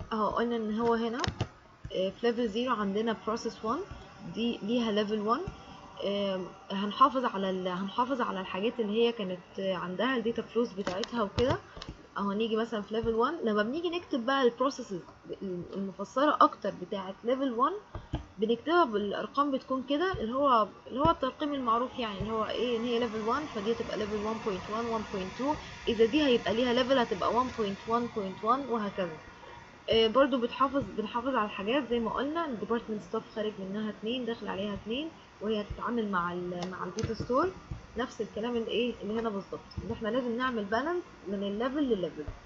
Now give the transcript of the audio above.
اهو قلنا ان هو هنا آه، في ليفل 0 عندنا بروسيس 1 دي ليها ليفل 1 آم، هنحافظ على ال... هنحافظ على الحاجات اللي هي كانت آه، عندها الداتا فلوز بتاعتها وكده اهو نيجي مثلا في ليفل 1 لما بنيجي نكتب بقى البروسيسز المفسره اكتر بتاعه ليفل 1 بنكتبها بالارقام بتكون كده اللي هو اللي هو الترقيم المعروف يعني اللي هو ايه ان هي ليفل 1 فدي هتبقى ليفل 1.1 1.2 اذا دي هيبقى ليها ليفل هتبقى 1.1.1 وهكذا آه، برضو بتحافظ بنحافظ على الحاجات زي ما قلنا الديبارتمنت ستاف خارج منها اتنين داخل عليها اتنين وهي هتتعامل مع ال مع الداتا ستور نفس الكلام اللي ايه اللي هنا بالظبط ان احنا لازم نعمل بالانس من الليفل للليفل